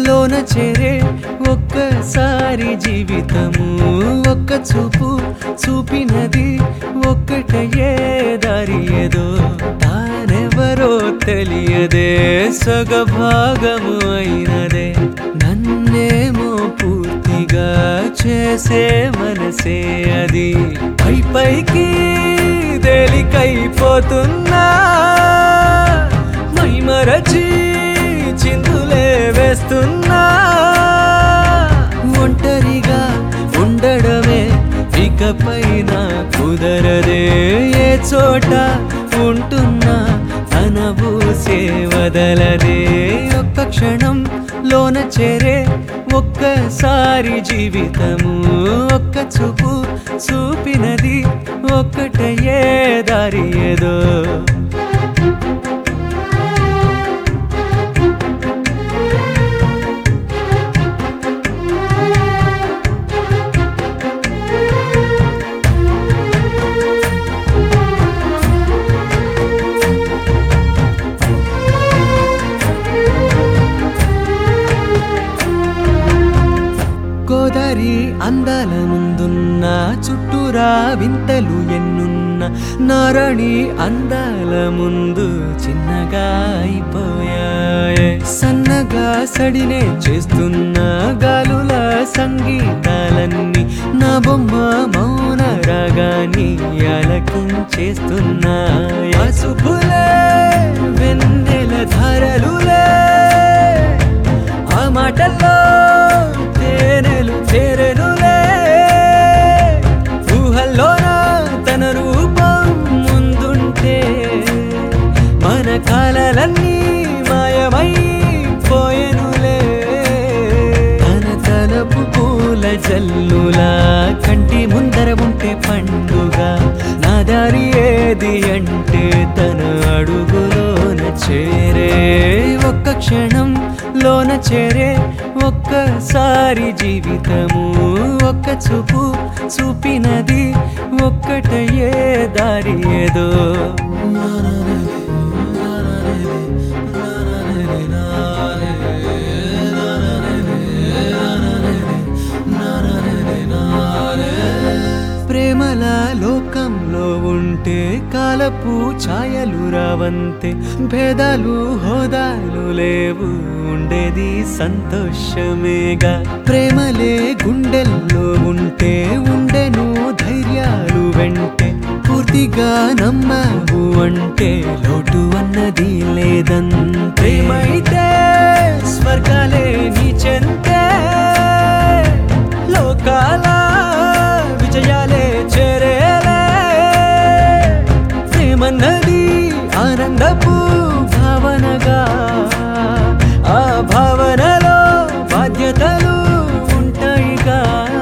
లోన చేరే ఒక్కసారి జీవితము ఒక్క చూపు చూపినది ఒక్కటయే దారి ఏదో తానెవరో తెలియదే సగభాగము అయినదే నన్నేమో పూర్తిగా చేసే మనసే అది పై పైకి తేలికైపోతున్నా మైమరచి చిందులే వేస్తున్నా ఒంటరిగా ఉండడమే ఇకపైన కుదరదే ఏ చోట ఉంటున్నా అనబూసే వదలదే ఒక్క క్షణం లోన చేరే ఒక్కసారి జీవితము ఒక్క చూపు చూపినది ఒక్కటయే దారి ఏదో గోదారి అందాల ముందున్న చుట్టూరా వింతలు ఎన్నున్న నారణి అందాల ముందు చిన్నగా అయిపోయాయే సన్నగా సడినే చేస్తున్న గాలుల సంగీతాలన్నీ నా బొమ్మ మౌన రాగాన్ని అలకించేస్తున్నా పసుపులే వెన్నెల ధారలులే ఆ మాటల్లో తేనెలు చేరెనులే ఊహల్లోన తన రూపం ముందుంటే మన కాలలన్నీ మాయమై పోయెనులే తన తలపు పూల జల్లులా కంటి ముందర ఉంటే పండుగ నా దారి ఏది అంటే తన అడుగులోన చేరే ఒక్క క్షణం లోన చేరే ఒక్కసారి జీవితము ఒక్క చూపు చూపినది ఒక్కటయే దారి ఏదో ప్రేమల లోకంలో ఉంటే కాలపు ఛాయలు రావంతే భేదాలు హోదాలు లేవు ఉండేది సంతోషమేగా ప్రేమలే గుండెల్లో ఉంటే ఉండెను ధైర్యాలు వెంటే పూర్తిగా నమ్మవు అంటే లోటు అన్నది లేదంతే ప్రేమైతే స్వర్గాలే నీ చెంతే లోకాల విజయాలే చేరేలే ప్రేమన్నది ఆనందపు భావనగా ఆ భావనలో బాధ్యతలు ఉంటాయిగా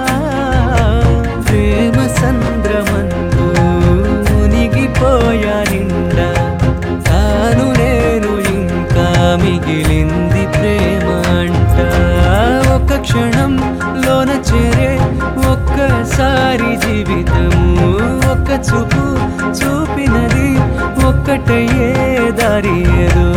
ప్రేమ సంద్రమందు మునిగిపోయా నిండా తాను నేను ఇంకా మిగిలింది ప్రేమ అంట ఒక క్షణం లోన చేరే ఒక్కసారి జీవితము ఒక్క చూపు చూపినది ఒక్కటయ్యే దారి ఏదో